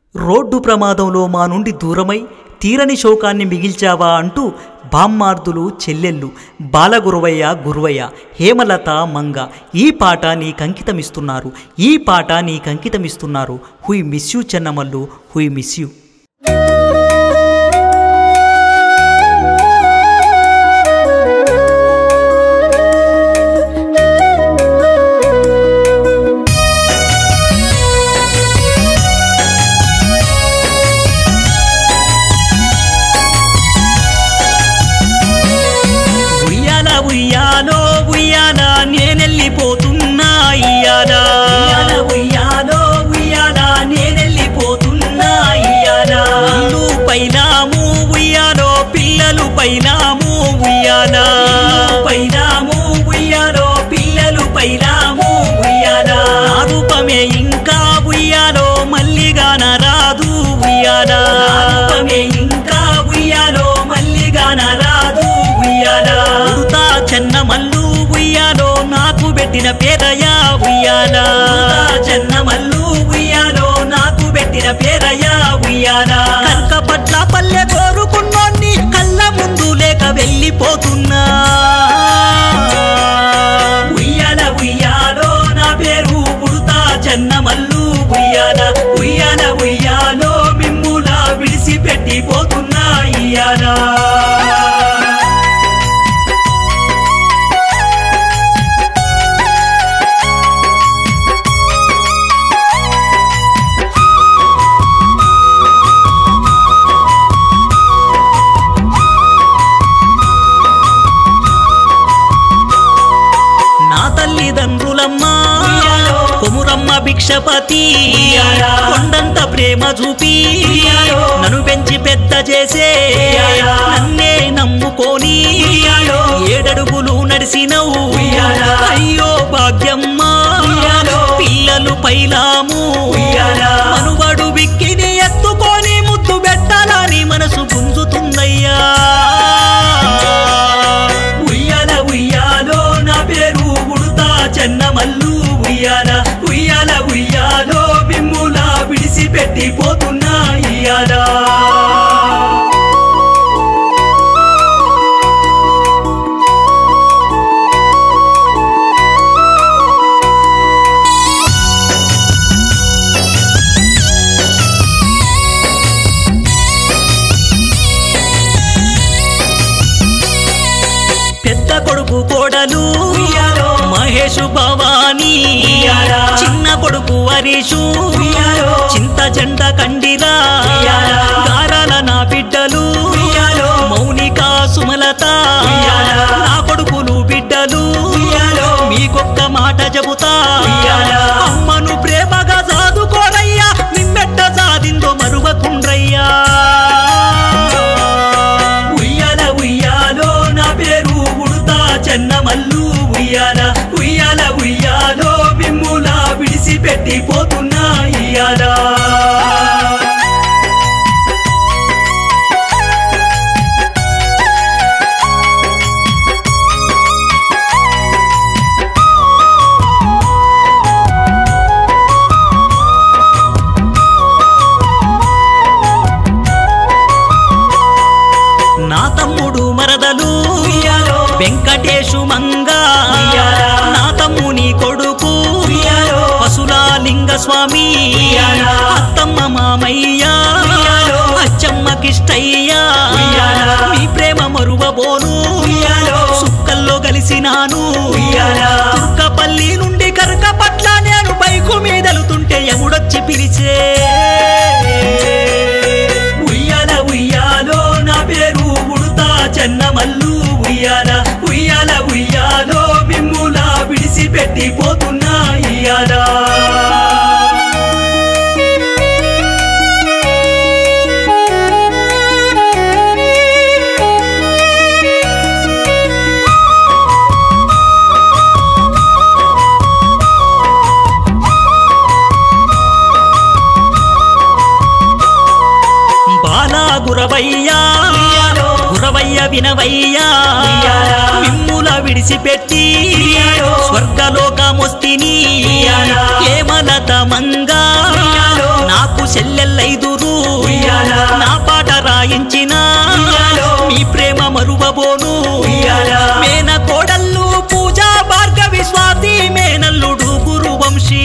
Road ప్రమాదంలో మా నుండి దూరమై తీరని శోకాన్ని మిగిల్చావా అంటూ బామ్మార్దులు చెల్లెళ్ళు బాలగురువయ్య గురువయ్య హేమలత మంగ ఈ పాట నీకంకితమిస్తున్నారు ఈ పాట నీకంకితమిస్తున్నారు హుయ్ మిస్ యూ చెన్నమల్లు హుయ్ మిస్ యూ ఉయ్యాల ఉయ్యాలో ఉయ్యాల నేనెళ్ళిపోతున్నా ఇయ్యాల ఉయ్యాలో ఉయ్యాల నేనెళ్ళిపోతున్నా ఇయ్యాల ఇల్లు పైనాము ఉయ్యాలో పిల్లలు పైనాము ఉయ్యాల పైనాము ఉయ్యాలో పిల్లలు పైనాము ఉయ్యాల నా రూపమే ఇంకా ఉయ్యాలో మల్లిగాన రాదు ఉయ్యాల రూపమే ఇంకా ఉయ్యాలో మల్లిగాన రాదు ఉయ్యాల ఉడతా చెన్న మల్లు ఉయ్యాలో నాకు పెట్టిన పేరయా ఉయ్యాల చెన్న మల్లు ఉయ్యాలో నాకు పెట్టిన పేరయా ఉయ్యాల కనక పట్ల పల్లె కోరుకున్నోన్ని కళ్ళ ముందు లేక వెళ్ళిపోతున్నా ఉయ్యాల ఉయ్యాలో నా పేరు పుడతా చెన్న మల్లు ఉయ్యాల ఉయ్యాల ఉయ్యాలో మిమ్ములా విడిసిపెట్టి పోతున్నా ఇయ్యాలా నా తల్లిదండ్రులమ్మా కొమురమ్మ భిక్షపతి కొండంత ప్రేమ చూపి నన్ను పెంచి పెద్ద చేసే నన్నే నమ్ముకొని ఏడడుగులు నడిసినవు అయ్యో భాగ్యమ్మా పిల్లలు పైలాము మనువడు విక్కిని ఎత్తుకొని ముద్దు పెట్టాలని మనసు గుంజుతుందయ్యా ఉయ్యాల ఉయ్యాలో నా పేరు ఉడుతా చెన్నమల్లు ఉయ్యాల ఉయ్యాల ఉయ్యాలో మిమ్ములా విడిసిపెట్టి పోతున్నా ఇయ్యాలా పెద్ద కొడుకు కోడలు మహేషు భవానీ చిన్న కొడుకు హరీషు చింత జెండ కండిరా గారాల నా బిడ్డలు మౌనిక సుమలత నా కొడుకులు బిడ్డలు మీకొక్క మాట చెబుతా అమ్మను ప్రేమగా సాదుకోరయ్యా నిన్నెట్ట సాధిందో మరువకుండ్రయ్యా ఉయ్యాల ఉయ్యాలో నా పేరు ఉడుతా చెన్నమల్లు ఉయ్యాల ఉయ్యాల ఉయ్యాలో మిమ్ములా విడిసిపెట్టి పోతున్నా ఇయ్యాలా నా తమ్ముడు మరదలు వెంకటేశు మంగా నా తమ్ముని కొడుకు పశులాలింగ స్వామి అత్తమ్మ మామయ్య అచ్చమ్మ కిష్టయ్య మీ ప్రేమ మరువబోను సుక్కల్లో కలిసినాను తుర్కపల్లి నుండి కరక పట్ల నేను బైకు మీదలుతుంటే ఎముడొచ్చి పిలిచే ఉయ్యాల ఉయ్యాలో నా పేరు ఉడుతా చెన్నమల్లు ఉయ్యాల ఉయ్యాల ఉయ్యాలో మిమ్ములా విడిసిపెట్టి పోతున్నా ఇయ్యాలా బాలా గురవయ్యా గురవయ్య వినవయ్యా మిమ్ముల విడిసిపెట్టి స్వర్గలోకమొస్తిని ఏమలత మంగా నా నాకు చెల్లెల్లైదురు ఉయ్యాల. నా పాట రాయించిన ఉయ్యాలో. మీ ప్రేమ మరువబోను ఉయ్యాల. మేన కోడల్లు పూజా భార్గవి స్వాతి మేనల్లుడు గురువంశీ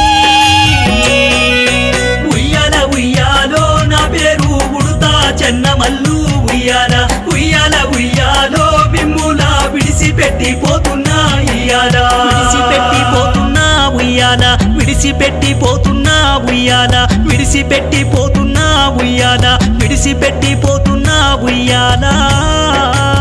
ఉయ్యాల ఉయ్యాలో నా పేరు ఉడుతా చెన్నమల్లు ఉయ్యాల ఉయ్యాల ఉయ్యాలో మిమ్ముల విడిసిపెట్టి పోతున్నా ఇయ్యాల విడిసిపెట్టి పోతున్నా ఉయ్యాల విడిసిపెట్టి పోతున్నా ఉయ్యాల విడిసిపెట్టి పోతున్నా ఉయ్యాల విడిసిపెట్టి పోతున్నా ఉయ్యాల